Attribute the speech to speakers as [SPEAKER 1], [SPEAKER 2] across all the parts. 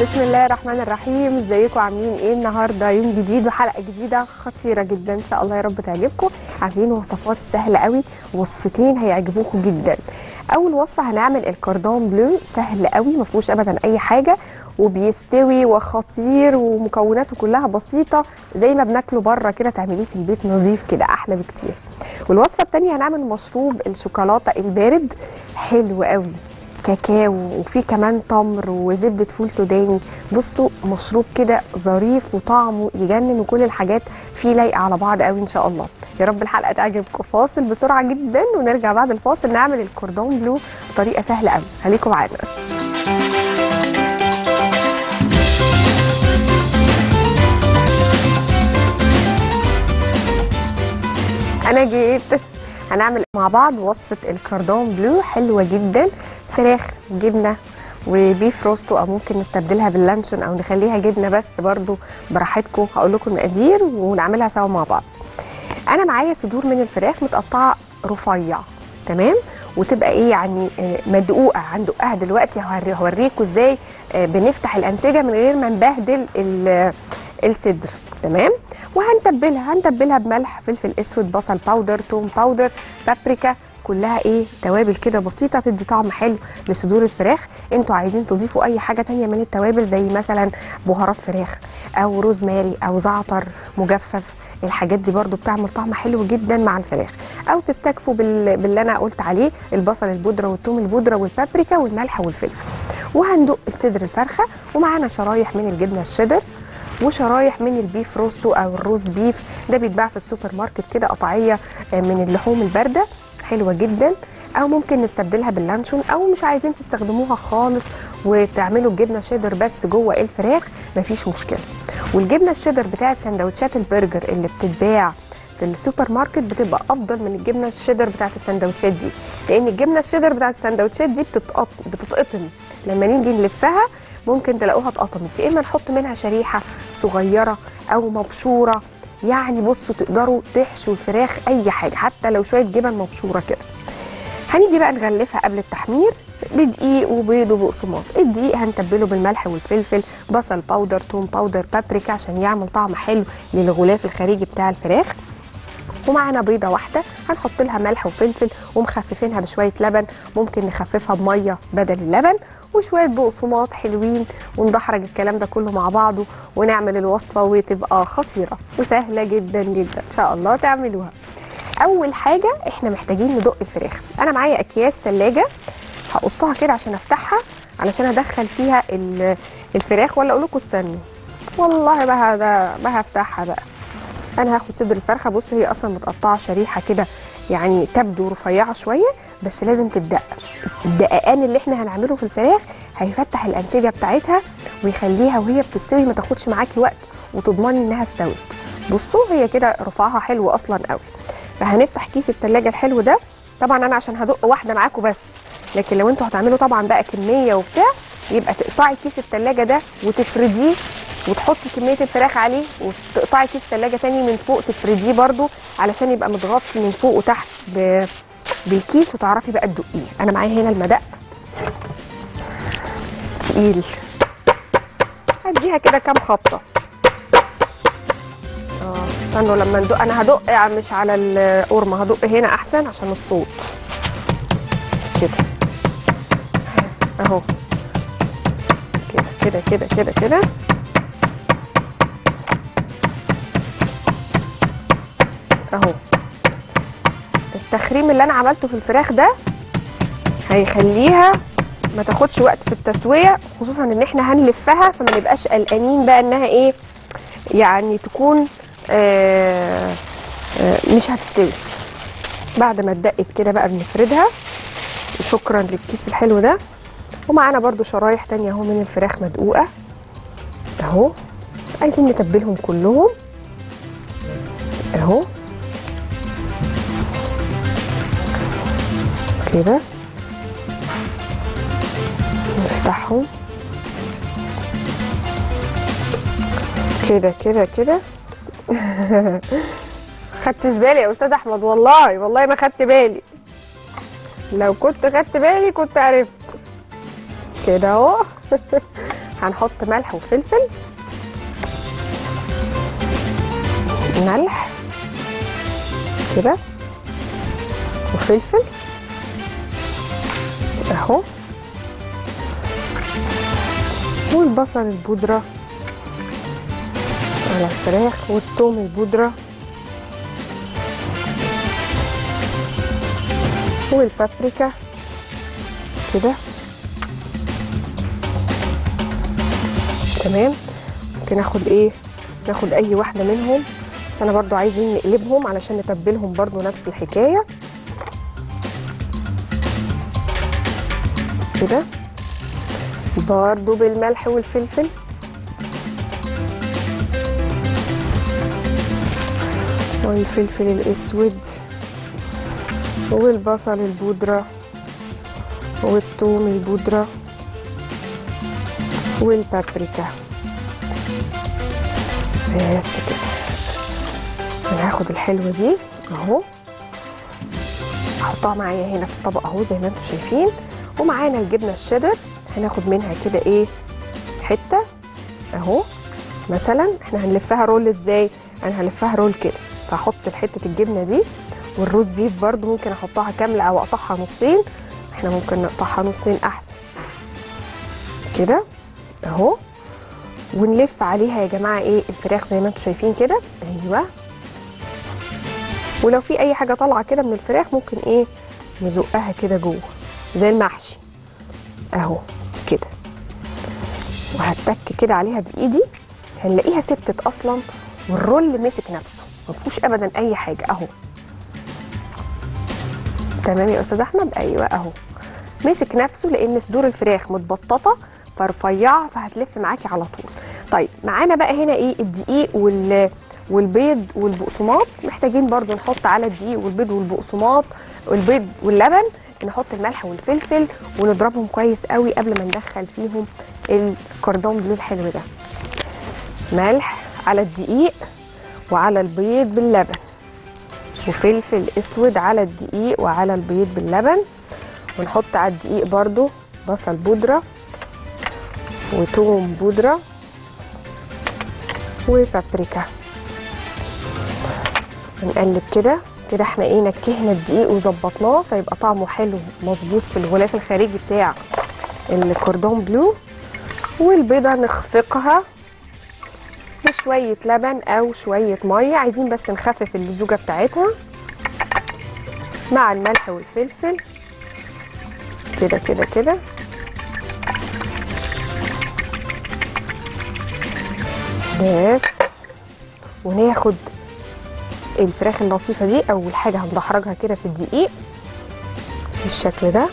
[SPEAKER 1] بسم الله الرحمن الرحيم ازيكم عاملين ايه النهارده يوم جديد وحلقه جديده خطيره جدا ان شاء الله يا رب تعجبكم عاملين وصفات سهله قوي وصفتين هيعجبوكم جدا اول وصفه هنعمل الكاردون بلو سهل قوي ما فيهوش ابدا اي حاجه وبيستوي وخطير ومكوناته كلها بسيطه زي ما بناكله بره كده تعمليه في البيت نظيف كده احلى بكتير والوصفه الثانيه هنعمل مشروب الشوكولاته البارد حلو قوي كاكاو وفي كمان تمر وزبده فول سوداني بصوا مشروب كده ظريف وطعمه يجنن وكل الحاجات فيه لايقه على بعض قوي ان شاء الله يا رب الحلقه تعجبكم فاصل بسرعه جدا ونرجع بعد الفاصل نعمل الكوردون بلو بطريقه سهله قوي خليكم معانا انا جيت هنعمل مع بعض وصفه الكاردون بلو حلوه جدا فراخ وجبنه وبيف روستو او ممكن نستبدلها باللانشون او نخليها جبنه بس برضو براحتكم هقول لكم المقادير ونعملها سوا مع بعض انا معايا صدور من الفراخ متقطعه رفيع تمام وتبقى ايه يعني مدقوقه هندقها دلوقتي هوريكم ازاي بنفتح الانسجه من غير ما نبهدل الصدر تمام وهنتبلها هنتبلها بملح فلفل اسود بصل باودر توم باودر بابريكا كلها ايه توابل كده بسيطه تدي طعم حلو لصدور الفراخ انتوا عايزين تضيفوا اي حاجه تانية من التوابل زي مثلا بهارات فراخ او روزماري او زعتر مجفف الحاجات دي برضو بتعمل طعم حلو جدا مع الفراخ او تستكفوا بال... باللي انا قلت عليه البصل البودره والثوم البودره والبابريكا والملح والفلفل وهندق صدر الفرخه ومعانا شرايح من الجبنه الشيدر وشرايح من البيف روستو او الروز بيف ده بيتباع في السوبر ماركت كده قطعيه من اللحوم البارده حلوه جدا او ممكن نستبدلها باللانشون او مش عايزين تستخدموها خالص وتعملوا الجبنه شيدر بس جوه الفراخ مفيش مشكله والجبنه الشيدر بتاعت سندوتشات البرجر اللي بتتباع في السوبر ماركت بتبقى افضل من الجبنه الشيدر بتاعت السندوتشات دي لان الجبنه الشيدر بتاعت السندوتشات دي بتتقط بتتقطم لما نيجي نلفها ممكن تلاقوها اتقطمت يا اما نحط منها شريحه صغيره او مبشوره يعني بصوا تقدروا تحشوا الفراخ اي حاجه حتى لو شويه جبن مبشوره كده هنيجي بقى نغلفها قبل التحمير بدقيق وبيض وبقسماط الدقيق هنتبله بالملح والفلفل بصل باودر توم باودر بابريكا عشان يعمل طعم حلو للغلاف الخارجي بتاع الفراخ ومعانا بيضه واحده هنحط لها ملح وفلفل ومخففينها بشويه لبن ممكن نخففها بميه بدل اللبن وشويه بقسماط حلوين وندحرج الكلام ده كله مع بعضه ونعمل الوصفه وتبقى خطيره وسهله جدا جدا ان شاء الله تعملوها اول حاجه احنا محتاجين ندق الفراخ انا معايا اكياس ثلاجه هقصها كده عشان افتحها علشان ادخل فيها الفراخ ولا اقول لكم استنوا والله بقى ده بقى هفتحها بقى انا هاخد صدر الفرخه بص هي اصلا متقطعه شريحه كده يعني تبدو رفيعه شويه بس لازم تدقق الدققان اللي احنا هنعمله في الفراخ هيفتح الانسجه بتاعتها ويخليها وهي بتستوي ما تاخدش معاكي وقت وتضمني انها استوت بصوا هي كده رفعها حلو اصلا قوي فهنفتح كيس التلاجة الحلو ده طبعا انا عشان هدق واحده معاكم بس لكن لو انتوا هتعملوا طبعا بقى كميه وبتاع يبقى تقطعي كيس التلاجة ده وتفرديه وتحطي كميه الفراخ عليه وتقطعي كيس ثلاجه تاني من فوق تفرديه برده علشان يبقى متغطي من فوق وتحت ب... بالكيس وتعرفي بقى تدقيه انا معايا هنا المدق تقيل هديها كده كام خبطه اه استنوا لما ندق انا هدق يعني مش على القرمه هدق هنا احسن عشان الصوت كده اهو كده كده كده كده كده اهو التخريم اللي انا عملته في الفراخ ده هيخليها ما تاخدش وقت في التسويه خصوصا ان احنا هنلفها فما نبقاش قلقانين بقى انها ايه يعني تكون آآ آآ مش هتستوي بعد ما اتدقت كده بقى بنفردها وشكرا للكيس الحلو ده ومعانا برده شرايح تانية اهو من الفراخ مدقوقه اهو عايزين نتبلهم كلهم اهو كده نفتحهم كده كده كده خدتش بالي يا استاذ احمد والله والله ما خدت بالي لو كنت خدت بالي كنت عرفت كده اهو هنحط ملح وفلفل ملح كده وفلفل اهو والبصل البودرة على الفراخ والثوم البودرة والبابريكا كده تمام ممكن اخد ايه ناخد اي واحدة منهم بس انا برضو عايزين نقلبهم علشان نتبلهم برضو نفس الحكاية كده برضو بالملح والفلفل والفلفل الاسود والبصل البودرة والثوم البودرة والبابريكا بس كده انا هاخد الحلوة دي اهو احطها معايا هنا في الطبق اهو زي ما انتم شايفين ومعانا الجبنة الشيدر هناخد منها كده ايه حتة اهو مثلا احنا هنلفها رول ازاي انا هلفها رول كده فهحط حتة الجبنة دي والروز بيف برضو ممكن احطها كاملة او اقطعها نصين احنا ممكن نقطعها نصين احسن كده اهو ونلف عليها يا جماعة ايه الفراخ زي ما انتم شايفين كده ايوه ولو في اي حاجة طالعة كده من الفراخ ممكن ايه نزقها كده جوه زي المحشي اهو كده وهتك كده عليها بايدي هنلاقيها ثبتت اصلا والرول مسك نفسه ما فيهوش ابدا اي حاجه اهو تمام يا استاذ احمد ايوه اهو مسك نفسه لان صدور الفراخ متبططه فرفيعه فهتلف معاكي على طول طيب معانا بقى هنا ايه الدقيق وال والبيض والبقسماط محتاجين برضو نحط على الدقيق والبيض والبقسماط والبيض واللبن نحط الملح والفلفل ونضربهم كويس قوي قبل ما ندخل فيهم الكردون بلو الحلو ده ملح على الدقيق وعلى البيض باللبن وفلفل اسود على الدقيق وعلى البيض باللبن ونحط على الدقيق برضو بصل بودرة وتوم بودرة وبابريكا نقلب كده كده احنا ايه نكهنا الدقيق وظبطناه فيبقى طعمه حلو مظبوط في الغلاف الخارجي بتاع الكوردون بلو والبيضه نخفقها بشويه لبن او شويه ميه عايزين بس نخفف اللزوجه بتاعتها مع الملح والفلفل كده كده كده بس وناخد الفراخ اللطيفه دي اول حاجه هندحرجها كده في الدقيق بالشكل ده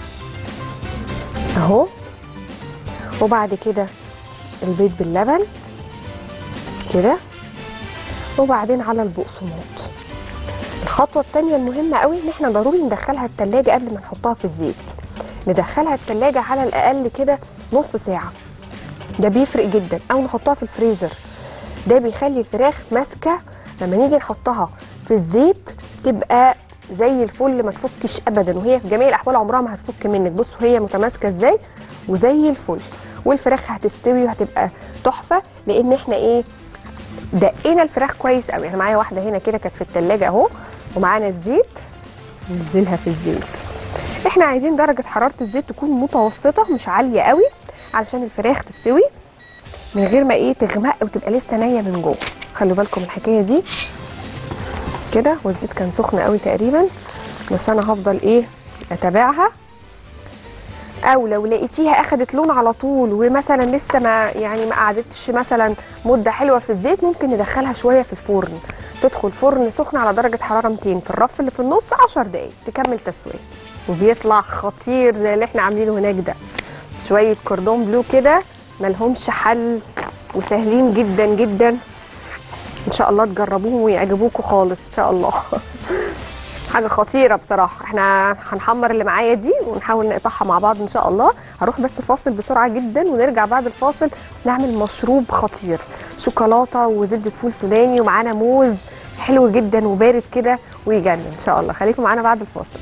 [SPEAKER 1] اهو وبعد كده البيض باللبن كده وبعدين على البقسماط الخطوه الثانيه المهمه قوي ان احنا ضروري ندخلها التلاجة قبل ما نحطها في الزيت ندخلها التلاجة على الاقل كده نص ساعه ده بيفرق جدا او نحطها في الفريزر ده بيخلي الفراخ ماسكه لما نيجي نحطها في الزيت تبقى زي الفل ما تفكش ابدا وهي في جميع الاحوال عمرها ما هتفك منك بصوا هي متماسكه ازاي وزي الفل والفراخ هتستوي وهتبقى تحفه لان احنا ايه دقينا الفراخ كويس قوي انا معايا واحده هنا كده كانت في التلاجة اهو ومعانا الزيت ننزلها في الزيت احنا عايزين درجه حراره الزيت تكون متوسطه مش عاليه قوي علشان الفراخ تستوي من غير ما ايه تغمق وتبقى لسه نيه من جوه خلوا بالكم الحكايه دي كده والزيت كان سخن قوي تقريبا بس انا هفضل ايه اتابعها او لو لقيتيها اخدت لون على طول ومثلا لسه ما يعني ما قعدتش مثلا مده حلوه في الزيت ممكن ندخلها شويه في الفرن تدخل فرن سخن على درجه حراره 200 في الرف اللي في النص 10 دقايق تكمل تسويه وبيطلع خطير زي اللي احنا عاملينه هناك ده شويه كوردون بلو كده ملهمش حل وسهلين جدا جدا ان شاء الله تجربوهم ويعجبوكوا خالص ان شاء الله حاجه خطيره بصراحه احنا هنحمر اللي معايا دي ونحاول نقطعها مع بعض ان شاء الله هروح بس فاصل بسرعه جدا ونرجع بعد الفاصل نعمل مشروب خطير شوكولاته وزبده فول سوداني ومعانا موز حلو جدا وبارد كده ويجنن ان شاء الله خليكم معانا بعد الفاصل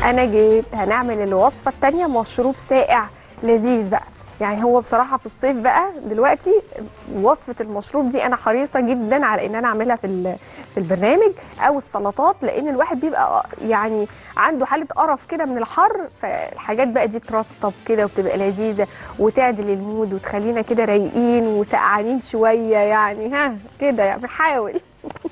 [SPEAKER 1] انا جيت هنعمل الوصفه الثانيه مشروب ساقع لذيذ بقى يعني هو بصراحه في الصيف بقى دلوقتي وصفه المشروب دي انا حريصه جدا على ان انا اعملها في ال- في البرنامج او السلطات لان الواحد بيبقى يعني عنده حاله قرف كده من الحر فالحاجات بقى دي ترطب كده وبتبقى لذيذه وتعدل المود وتخلينا كده رايقين وسقعانين شويه يعني ها كده يعني بنحاول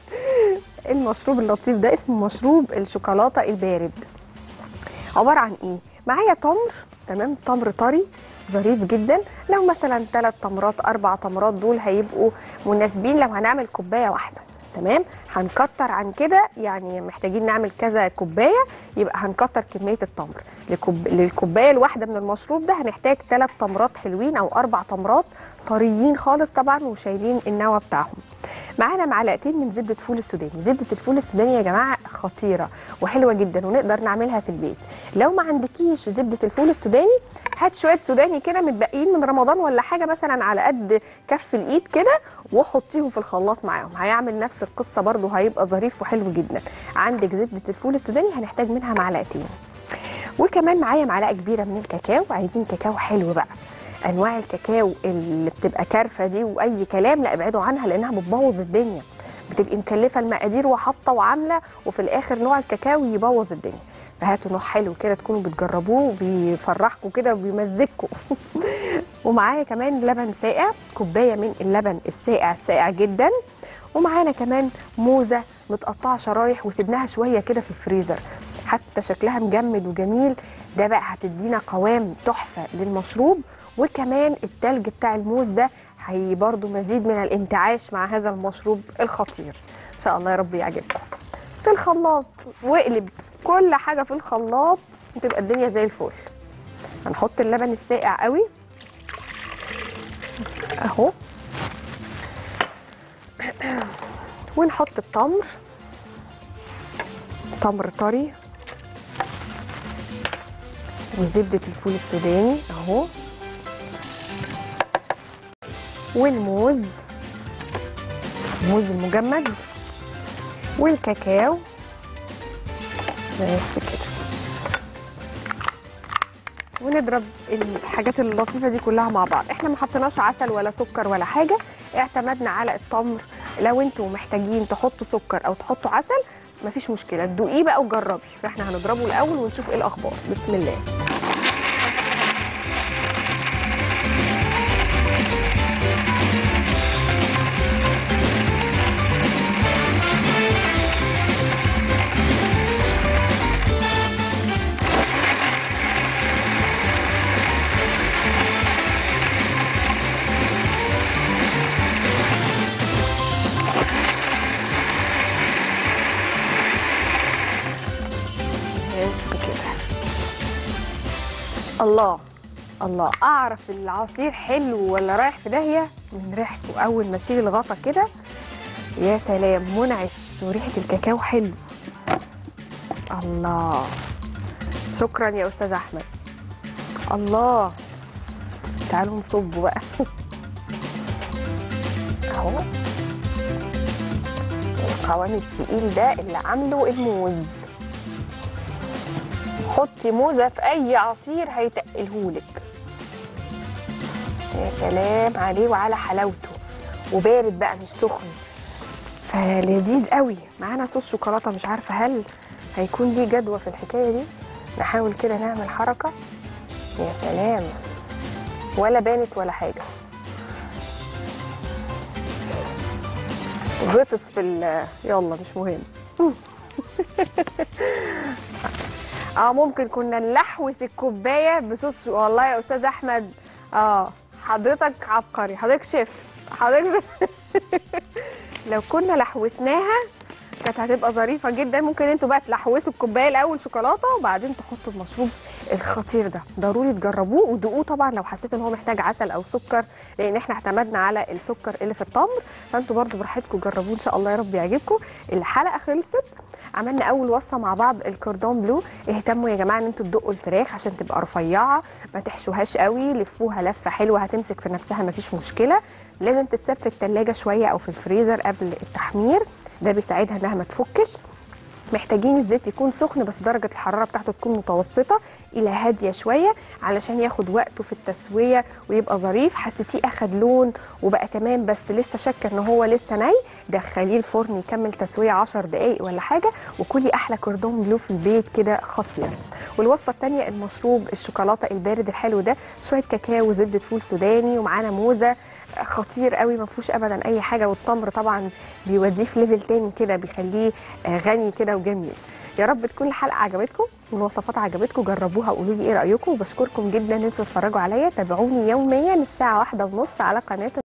[SPEAKER 1] المشروب اللطيف ده اسمه مشروب الشوكولاته البارد عباره عن ايه معايا تمر تمام تمر طري ظريف جدا لو مثلا ثلاث تمرات اربع تمرات دول هيبقوا مناسبين لو هنعمل كوبايه واحده تمام هنكتر عن كده يعني محتاجين نعمل كذا كوبايه يبقى هنكتر كميه التمر لكوب... للكوبايه الواحده من المشروب ده هنحتاج ثلاث تمرات حلوين او اربع تمرات طريين خالص طبعا وشايلين النوى بتاعهم معانا معلقتين من زبده فول السوداني زبده الفول السوداني يا جماعه خطيره وحلوه جدا ونقدر نعملها في البيت لو ما عندكيش زبده الفول السوداني هات شويه سوداني كده متبقيين من رمضان ولا حاجه مثلا على قد كف الايد كده وحطيهم في الخلاط معاهم هيعمل نفس القصه برده هيبقى ظريف وحلو جدا عندك زبده الفول السوداني هنحتاج منها معلقتين وكمان معايا معلقه كبيره من الكاكاو عايزين كاكاو حلو بقى انواع الكاكاو اللي بتبقى كارفه دي واي كلام لا ابعدوا عنها لانها بتبوظ الدنيا بتبقي مكلفه المقادير وحاطه وعامله وفي الاخر نوع الكاكاو يبوظ الدنيا فهاتوا نوع حلو كده تكونوا بتجربوه وبيفرحكم كده وبيمزجكم ومعايا كمان لبن ساقع كوبايه من اللبن الساقع الساقع جدا ومعانا كمان موزه متقطعه شرايح وسيبناها شويه كده في الفريزر حتى شكلها مجمد وجميل ده بقى هتدينا قوام تحفه للمشروب وكمان التلج بتاع الموز ده هي برضو مزيد من الانتعاش مع هذا المشروب الخطير ان شاء الله يا رب يعجبكم في الخلاط واقلب كل حاجه في الخلاط وتبقى الدنيا زي الفل هنحط اللبن الساقع قوي اهو ونحط التمر تمر طري وزبدة الفول السوداني اهو والموز الموز المجمد والكاكاو بس كده ونضرب الحاجات اللطيفه دي كلها مع بعض احنا ما حطيناش عسل ولا سكر ولا حاجه اعتمدنا على التمر لو انتوا محتاجين تحطوا سكر او تحطوا عسل مفيش مشكله تدوقيه بقى وجربي فاحنا هنضربه الاول ونشوف ايه الاخبار بسم الله بس كده الله الله اعرف العصير حلو ولا رايح في داهيه من ريحته اول ما اشيل الغطا كده يا سلام منعش وريحه الكاكاو حلو الله شكرا يا استاذ احمد الله تعالوا نصبه بقى اهو القوام التقيل ده اللي عامله الموز حطي موزه في اي عصير هيتقلهولك يا سلام عليه وعلى حلاوته وبارد بقى مش سخن فلذيذ قوي معانا صوص شوكولاته مش عارفه هل هيكون ليه جدوى في الحكايه دي نحاول كده نعمل حركه يا سلام ولا بانت ولا حاجه غطس في ال يلا مش مهم اه ممكن كنا نلحوس الكوبايه بصوص والله يا استاذ احمد اه حضرتك عبقري حضرتك شيف حضرتك لو كنا لحوسناها كانت هتبقى ظريفه جدا ممكن انتوا بقى تلحوسوا الكوبايه الاول شوكولاته وبعدين تحطوا المشروب الخطير ده ضروري تجربوه ودوقوه طبعا لو حسيتوا ان هو محتاج عسل او سكر لان احنا اعتمدنا على السكر اللي في التمر فانتوا برضو براحتكم جربوه ان شاء الله يا رب يعجبكم الحلقه خلصت عملنا اول وصفه مع بعض الكوردون بلو اهتموا يا جماعه ان انتوا تدقوا الفراخ عشان تبقى رفيعه ما تحشوهاش قوي لفوها لفه حلوه هتمسك في نفسها مفيش مشكله لازم تتساب في التلاجة شويه او في الفريزر قبل التحمير ده بيساعدها انها ما تفكش محتاجين الزيت يكون سخن بس درجة الحرارة بتاعته تكون متوسطة إلى هادية شوية علشان ياخد وقته في التسوية ويبقى ظريف حسيتيه أخد لون وبقى تمام بس لسه شاكة إن هو لسه ني دخليه الفرن يكمل تسوية 10 دقايق ولا حاجة وكلي أحلى كوردون بلو في البيت كده خطير والوصفة التانية المشروب الشوكولاتة البارد الحلو ده شوية كاكاو وزبدة فول سوداني ومعانا موزة خطير قوي ما فيهوش ابدا اي حاجه والتمر طبعا بيوديه في ليفل تاني كده بيخليه آه، غني كده وجميل يا رب تكون الحلقه عجبتكم والوصفات عجبتكم جربوها وقولوا لي ايه رايكم وبشكركم جدا ان انتوا تتفرجوا عليا تابعوني يوميا الساعه واحدة ونص على قناه